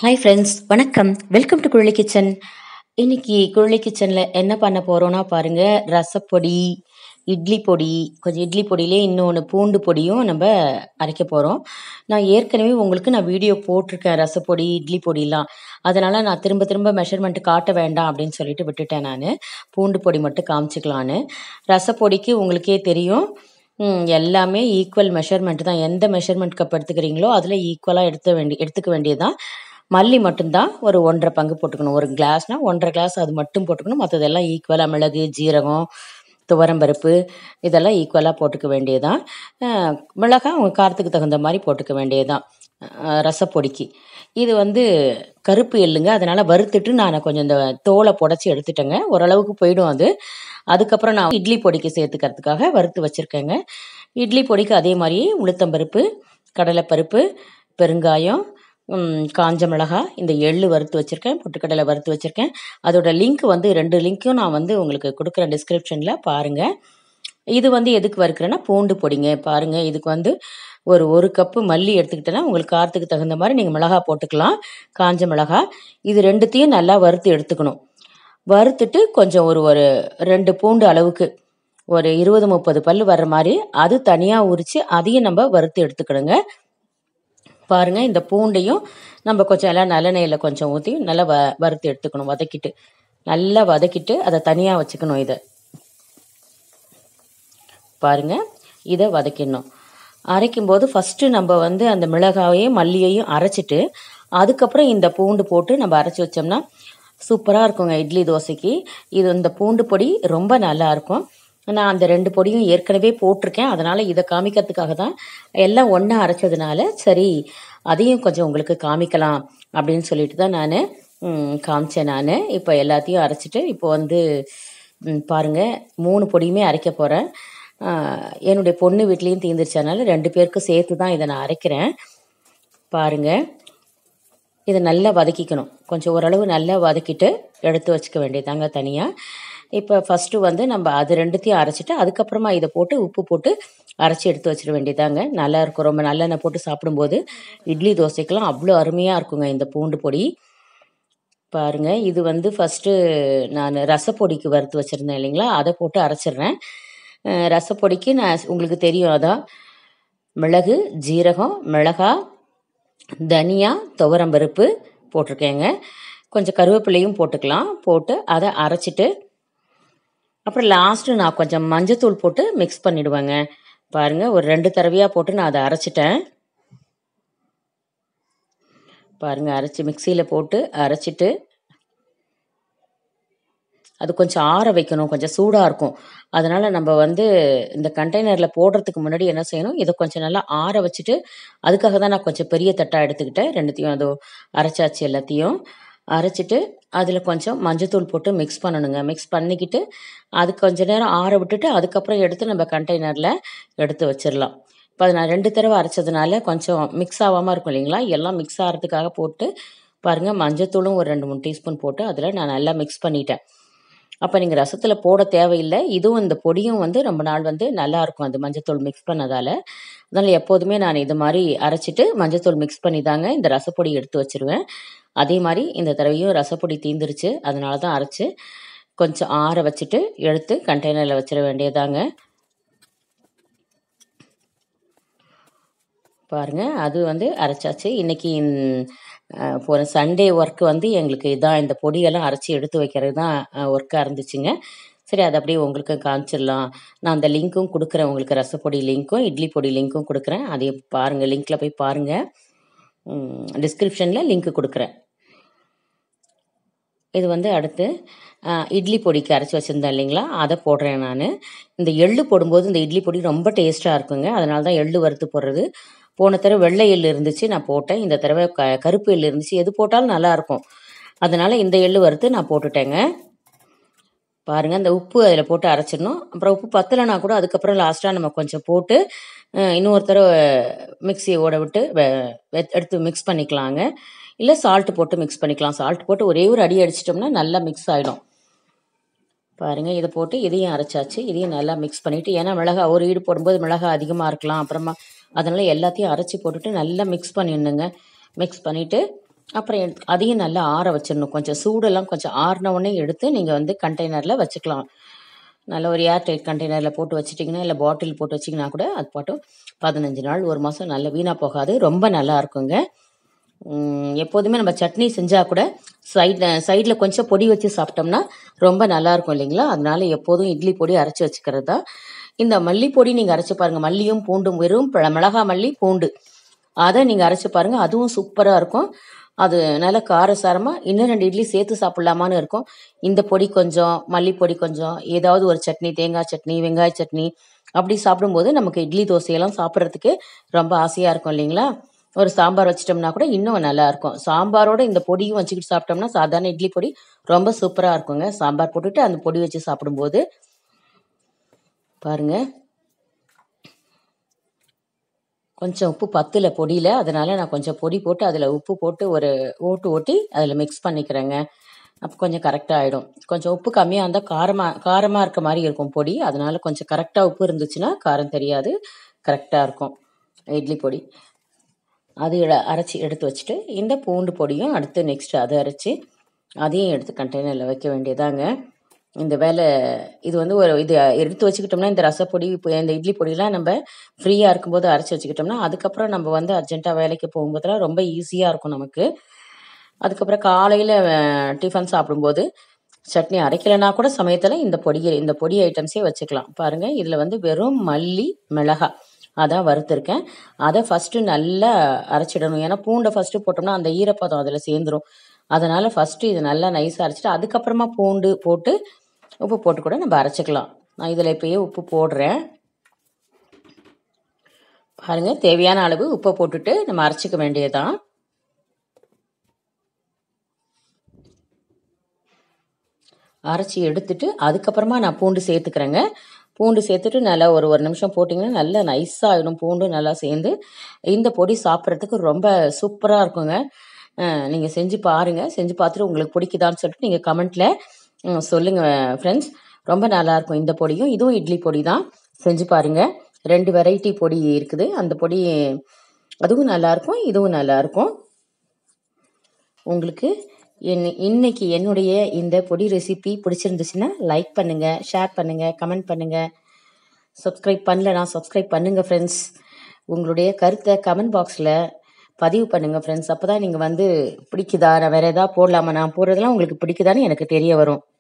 hi friends வணக்கம் welcome to Kuzhali kitchen இன்னைக்கு குழலி கிச்சனில் என்ன பண்ண போகிறோன்னா பாருங்கள் ரசப்பொடி இட்லி பொடி கொஞ்சம் இட்லி பொடியிலே இன்னொன்று பூண்டு பொடியும் நம்ம அரைக்க போகிறோம் நான் ஏற்கனவே உங்களுக்கு நான் வீடியோ போட்டிருக்கேன் ரசப்பொடி இட்லி பொடிலாம் அதனால் நான் திரும்ப திரும்ப மெஷர்மெண்ட் காட்ட வேண்டாம் அப்படின்னு சொல்லிட்டு விட்டுட்டேன் நான் பூண்டு பொடி மட்டும் காமிச்சிக்கலான்னு ரசப்பொடிக்கு உங்களுக்கே தெரியும் ம், எல்லாமே ஈக்குவல் மெஷர்மெண்ட் தான் எந்த மெஷர்மெண்ட் கப் எடுத்துக்கிறீங்களோ அதில் ஈக்குவலாக எடுத்த வேண்டி எடுத்துக்க வேண்டியதுதான் மல்லி மட்டும்தான் ஒரு ஒன்றரை பங்கு போட்டுக்கணும் ஒரு கிளாஸ்னா ஒன்றரை கிளாஸ் அது மட்டும் போட்டுக்கணும் மற்றதெல்லாம் ஈக்குவலாக மிளகு ஜீரகம் துவரம்பருப்பு இதெல்லாம் ஈக்குவலாக போட்டுக்க வேண்டியதுதான் அஹ், மிளகாய் உங்கள் காரத்துக்கு தகுந்த மாதிரி போட்டுக்க வேண்டியதுதான் அஹ், ரசப்பொடிக்கு இது வந்து கருப்பு எள்ளுங்க அதனால் வறுத்துட்டு நான் கொஞ்சம் இந்த தோலை புடச்சி எடுத்துட்டேங்க ஓரளவுக்கு போயிடும் அது அதுக்கப்புறம் நான் இட்லி பொடிக்கு சேர்த்துக்கிறதுக்காக வறுத்து வச்சுருக்கேங்க இட்லி பொடிக்கு அதே மாதிரியே உளுத்தம்பருப்பு கடலைப்பருப்பு பெருங்காயம் ம், காஞ்ச மிளகாய் இந்த எள்ளு வறுத்து வச்சுருக்கேன் பொட்டுக்கடலை வறுத்து வச்சுருக்கேன் அதோட லிங்க் வந்து ரெண்டு லிங்க்கும் நான் வந்து உங்களுக்கு கொடுக்குறேன் டிஸ்கிரிப்ஷனில் பாருங்கள் இது வந்து எதுக்கு வறுக்கிறேன்னா பூண்டு பொடிங்க பாருங்கள் இதுக்கு வந்து ஒரு ஒரு கப்பு மல்லி எடுத்துக்கிட்டேன்னா உங்களுக்கு காரத்துக்கு தகுந்த மாதிரி நீங்கள் மிளகாய் போட்டுக்கலாம் காஞ்ச மிளகாய் இது ரெண்டுத்தையும் நல்லா வறுத்து எடுத்துக்கணும் வறுத்துட்டு கொஞ்சம் ஒரு ஒரு ரெண்டு பூண்டு அளவுக்கு ஒரு இருபது முப்பது பல்லு வர்ற மாதிரி அது தனியாக உரித்து அதையும் நம்ம வறுத்து எடுத்துக்கணுங்க பாருங்க இந்த பூண்டையும் நம்ம கொஞ்சம் எல்லாம் நல்லெண்ணெயில் கொஞ்சம் ஊற்றி நல்லா வ வறுத்து எடுத்துக்கணும் வதக்கிட்டு நல்லா வதக்கிட்டு அதை தனியாக வச்சுக்கணும் இதை பாருங்க இதை வதக்கிடணும் அரைக்கும்போது ஃபஸ்ட்டு நம்ம வந்து அந்த மிளகாயையும் மல்லியையும் அரைச்சிட்டு அதுக்கப்புறம் இந்த பூண்டு போட்டு நம்ம அரைச்சி வச்சோம்னா சூப்பராக இருக்குங்க இட்லி தோசைக்கு இது இந்த பூண்டு பொடி ரொம்ப நல்லா இருக்கும் நான் அந்த ரெண்டு பொடியும் ஏற்கனவே போட்டிருக்கேன் அதனால் இதை காமிக்கிறதுக்காக தான் எல்லாம் ஒன்றா அரைச்சதுனால சரி அதையும் கொஞ்சம் உங்களுக்கு காமிக்கலாம் அப்படின்னு சொல்லிட்டு தான் நான் காமிச்சேன் நான் இப்போ எல்லாத்தையும் அரைச்சிட்டு இப்போ வந்து ம், பாருங்க மூணு பொடியுமே அரைக்க போகிறேன் என்னுடைய பொண்ணு வீட்லேயும் தீந்துருச்சதுனால ரெண்டு பேருக்கும் சேர்த்து தான் இதை நான் அரைக்கிறேன் பாருங்க இதை நல்லா வதக்கிக்கணும் கொஞ்சம் ஓரளவு நல்லா வதக்கிட்டு எடுத்து வச்சுக்க வேண்டியதாங்க தனியாக இப்போ ஃபஸ்ட்டு வந்து நம்ம அது ரெண்டுத்தையும் அரைச்சிட்டு அதுக்கப்புறமா இதை போட்டு உப்பு போட்டு அரைச்சி எடுத்து வச்சிட வேண்டியதாங்க நல்லா இருக்கும் ரொம்ப நல்லெண்ணெய் போட்டு சாப்பிடும்போது இட்லி தோசைக்கெல்லாம் அவ்வளோ அருமையாக இருக்குங்க இந்த பூண்டு பொடி பாருங்க இது வந்து ஃபஸ்ட்டு நான் ரசப்பொடிக்கு வறுத்து வச்சுருந்தேன் இல்லைங்களா அதை போட்டு அரைச்சிடுறேன் அஹ் ரசப்பொடிக்கு நான் உங்களுக்கு தெரியும் அதான் மிளகு ஜீரகம் மிளகாய் தனியா துவரம்பருப்பு போட்டிருக்கேங்க கொஞ்சம் கருவேப்பிலையும் போட்டுக்கலாம் போட்டு அதை அரைச்சிட்டு அப்புறம் லாஸ்ட்டு நான் கொஞ்சம் மஞ்சத்தூள் போட்டு மிக்ஸ் பண்ணிடுவேங்க பாருங்க ஒரு ரெண்டு தடவையாக போட்டு நான் அதை அரைச்சிட்டேன் பாருங்க அரைச்சி மிக்சியில் போட்டு அரைச்சிட்டு அது கொஞ்சம் ஆற வைக்கணும் கொஞ்சம் சூடாக இருக்கும் அதனால நம்ம வந்து இந்த கண்டெய்னரில் போடுறதுக்கு முன்னாடி என்ன செய்யணும் இதை கொஞ்சம் நல்லா ஆற வச்சுட்டு அதுக்காக தான் நான் கொஞ்சம் பெரிய தட்டாக எடுத்துக்கிட்டேன் ரெண்டுத்தையும் அதோ அரைச்சாச்சு எல்லாத்தையும் அரைச்சிட்டு அதில் கொஞ்சம் மஞ்சத்தூள் போட்டு மிக்ஸ் பண்ணணுங்க மிக்ஸ் பண்ணிக்கிட்டு அது கொஞ்ச நேரம் ஆற விட்டுட்டு அதுக்கப்புறம் எடுத்து நம்ம கண்டெய்னரில் எடுத்து வச்சிடலாம் இப்போ அது நான் ரெண்டு தடவை அரைச்சதுனால கொஞ்சம் மிக்ஸ் ஆகாமல் இருக்கும் இல்லைங்களா எல்லாம் மிக்ஸ் ஆகிறதுக்காக போட்டு பாருங்கள் மஞ்சத்தூளும் ஒரு ரெண்டு மூணு டீஸ்பூன் போட்டு அதில் நான் நல்லா மிக்ஸ் பண்ணிட்டேன் அப்போ நீங்கள் ரசத்தில் போட தேவையில்லை இதுவும் இந்த பொடியும் வந்து ரொம்ப நாள் வந்து நல்லா இருக்கும் அந்த மஞ்சத்தூள் மிக்ஸ் பண்ணதால் அதனால் எப்போதுமே நான் இது மாதிரி அரைச்சிட்டு மஞ்சத்தூள் மிக்ஸ் பண்ணி தாங்க இந்த ரசப்பொடி எடுத்து வச்சிருவேன் அதே மாதிரி இந்த தடவையும் ரசப்பொடி தீந்துருச்சு அதனால தான் அரைச்சு கொஞ்சம் ஆற வச்சுட்டு எடுத்து கண்டெய்னரில் வச்சிட வேண்டியதாங்க பாருங்க அது வந்து அரைச்சாச்சு இன்னைக்கு ம், போன சண்டே ஒர்க் வந்து எங்களுக்கு இதான் இந்த பொடியெல்லாம் அரைச்சி எடுத்து வைக்கிறது தான் ஒர்க்காக இருந்துச்சுங்க சரி அதை அப்படியே உங்களுக்கு காமிச்சிடலாம் நான் அந்த லிங்க்கும் கொடுக்குறேன் உங்களுக்கு ரசப்பொடி லிங்க்கும் இட்லி பொடி லிங்க்கும் கொடுக்குறேன் அதையும் பாருங்கள் லிங்க்கில் போய் பாருங்கள் டிஸ்கிரிப்ஷனில் லிங்க் கொடுக்குறேன் இது வந்து அடுத்து ஆ, இட்லி பொடிக்கு அரைச்சி வச்சுருந்தேன் இல்லைங்களா அதை போடுறேன் நான் இந்த எள்ளு போடும்போது இந்த இட்லி பொடி ரொம்ப டேஸ்ட்டாக இருக்குங்க அதனால தான் எள்ளு வறுத்து போடுறது போன தடவை வெள்ளை எள்ளு இருந்துச்சு நான் போட்டேன் இந்த தடவை க கருப்பு எள்ளு இருந்துச்சு எது போட்டாலும் நல்லா இருக்கும் அதனால இந்த எள்ளு வறுத்து நான் போட்டுட்டேங்க பாருங்க அந்த உப்பு அதில் போட்டு அரைச்சிடணும் அப்புறம் உப்பு பத்தலைனா கூட அதுக்கப்புறம் லாஸ்ட்டாக நம்ம கொஞ்சம் போட்டு அஹ், இன்னொரு தடவை மிக்சியை ஓட விட்டு வெ- வெ- எடுத்து மிக்ஸ் பண்ணிக்கலாங்க இல்லை சால்ட் போட்டு மிக்ஸ் பண்ணிக்கலாம் சால்ட் போட்டு ஒரே ஒரு அடி அடிச்சிட்டோம்னா நல்லா மிக்ஸ் ஆகிடும் பாருங்க இதை போட்டு இதையும் அரைச்சாச்சு இதையும் நல்லா மிக்ஸ் பண்ணிட்டு ஏன்னா மிளகா ஒரு ஈடு போடும்போது மிளகா அதிகமாக இருக்கலாம் அப்புறமா அதனால எல்லாத்தையும் அரைச்சி போட்டுட்டு நல்லா மிக்ஸ் பண்ணிடணுங்க மிக்ஸ் பண்ணிட்டு அப்புறம் எடுத்து அதையும் நல்லா ஆற வச்சிடணும் கொஞ்சம் சூடெல்லாம் கொஞ்சம் ஆறின உடனே எடுத்து நீங்கள் வந்து கண்டெய்னரில் வச்சுக்கலாம் நல்ல ஒரு ஏர் டைட் கண்டெய்னரில் போட்டு வச்சிட்டிங்கன்னா இல்லை பாட்டில் போட்டு வச்சிங்கன்னா கூட அது பாட்டும் பதினஞ்சு நாள் ஒரு மாதம் நல்ல வீணாக போகாது ரொம்ப நல்லா இருக்குங்க உம், எப்போதுமே நம்ம சட்னி செஞ்சால் கூட சைடில் சைடில் கொஞ்சம் பொடி வச்சு சாப்பிட்டோம்னா ரொம்ப நல்லா இருக்கும் இல்லைங்களா அதனால எப்போதும் இட்லி பொடி அரைச்சி வச்சுக்கிறது தான் இந்த மல்லிப்பொடி நீங்கள் அரைச்சி பாருங்கள் மல்லியும் பூண்டும் வெறும் ப- மிளகா மல்லி பூண்டு அதை நீங்கள் அரைச்சி பாருங்கள் அதுவும் சூப்பராக இருக்கும் அது நல்ல காரசாரமாக இன்னும் ரெண்டு இட்லி சேர்த்து சாப்பிட்லாமான்னு இருக்கும் இந்த பொடி கொஞ்சம் மல்லிப்பொடி கொஞ்சம் ஏதாவது ஒரு சட்னி தேங்காய் சட்னி வெங்காய சட்னி அப்படி சாப்பிடும்போது நமக்கு இட்லி தோசையெல்லாம் சாப்பிட்றதுக்கு ரொம்ப ஆசையாக இருக்கும் இல்லைங்களா ஒரு சாம்பார் வச்சிட்டோம்னா கூட இன்னும் நல்லா இருக்கும் சாம்பாரோட இந்த பொடியும் வச்சுக்கிட்டு சாப்பிட்டோம்னா சாதாரண இட்லி பொடி ரொம்ப சூப்பராக இருக்குங்க சாம்பார் போட்டுட்டு அந்த பொடி வச்சு சாப்பிடும்போது பாருங்க கொஞ்சம் உப்பு பத்துல பொடியில் அதனால நான் கொஞ்சம் பொடி போட்டு அதில் உப்பு போட்டு ஒரு ஓட்டு ஓட்டி அதில் மிக்ஸ் பண்ணிக்கிறேங்க அப்போ கொஞ்சம் கரெக்டாக ஆகிடும் கொஞ்சம் உப்பு கம்மியாக இருந்தால் காரமாக காரமாக இருக்க மாதிரி இருக்கும் பொடி அதனால கொஞ்சம் கரெக்டாக உப்பு இருந்துச்சுன்னா காரம் தெரியாது கரெக்டாக இருக்கும் இட்லி பொடி அது இட- அரைச்சி எடுத்து வச்சுட்டு இந்த பூண்டு பொடியும் அடுத்து நெக்ஸ்ட் அதை அரைச்சி அதையும் எடுத்து கண்டெய்னரில் வைக்க வேண்டியதாங்க இந்த வேலை இது வந்து ஒரு இது எடுத்து வச்சுக்கிட்டோம்னா இந்த ரசப்பொடி இப்போ இந்த இட்லி பொடியெலாம் நம்ம ஃப்ரீயாக இருக்கும்போது அரைச்சி வச்சுக்கிட்டோம்னா அதுக்கப்புறம் நம்ம வந்து அர்ஜென்ட்டாக வேலைக்கு போகும்போதெல்லாம் ரொம்ப ஈஸியாக இருக்கும் நமக்கு அதுக்கப்புறம் காலையில் டிஃபன் சாப்பிடும்போது சட்னி அரைக்கலைன்னா கூட சமயத்தில் இந்த பொடியை இந்த பொடி ஐட்டம்ஸே வச்சுக்கலாம் பாருங்கள் இதில் வந்து வெறும் மல்லி மிளகாய் அதான் வறுத்துருக்கேன் அதை ஃபஸ்ட்டு நல்லா அரைச்சிடணும் ஏன்னா பூண்டை ஃபஸ்ட்டு போட்டோம்னா அந்த ஈரப்பதம் அதில் சேர்ந்துரும் அதனால் ஃபஸ்ட்டு இது நல்லா நைஸாக அரைச்சிட்டு அதுக்கப்புறமா பூண்டு போட்டு உப்பு போட்டு கூட நம்ம அரைச்சிக்கலாம் நான் இதில் இப்போயே உப்பு போடுறேன் பாருங்க தேவையான அளவு உப்பை போட்டுட்டு நம்ம அரைச்சிக்க வேண்டியதுதான் அரைச்சி எடுத்துட்டு அதுக்கப்புறமா நான் பூண்டு சேர்த்துக்கிறேங்க பூண்டு சேர்த்துட்டு நல்லா ஒரு ஒரு நிமிஷம் போட்டிங்கன்னா நல்லா நைஸாக ஆகிடும் பூண்டு நல்லா சேர்ந்து இந்த பொடி சாப்பிட்றதுக்கு ரொம்ப சூப்பராக இருக்குங்க நீங்கள் செஞ்சு பாருங்கள் செஞ்சு பார்த்துட்டு உங்களுக்கு பிடிக்குதான்னு சொல்லிட்டு நீங்கள் கமெண்ட்டில் சொல்லுங்கள் ஃப்ரெண்ட்ஸ் ரொம்ப நல்லா இருக்கும் இந்த பொடியும் இதுவும் இட்லி பொடி தான் செஞ்சு பாருங்கள் ரெண்டு வெரைட்டி பொடி இருக்குது அந்த பொடி அதுவும் நல்லாயிருக்கும் இதுவும் நல்லாயிருக்கும் உங்களுக்கு என் இன்னைக்கு என்னுடைய இந்த பொடி ரெசிபி பிடிச்சிருந்துச்சுன்னா லைக் பண்ணுங்கள் ஷேர் பண்ணுங்கள் கமெண்ட் பண்ணுங்கள் சப்ஸ்கிரைப் பண்ணலனா சப்ஸ்கிரைப் பண்ணுங்கள் ஃப்ரெண்ட்ஸ் உங்களுடைய கருத்தை கமெண்ட் பாக்ஸில் பதிவு பண்ணுங்கள் ஃப்ரெண்ட்ஸ் அப்போ தான் நீங்கள் வந்து பிடிக்குதா நான் வேறு எதாவது போடலாமா நான் போடுறதெல்லாம் உங்களுக்கு பிடிக்குதான்னு எனக்கு தெரிய வரும்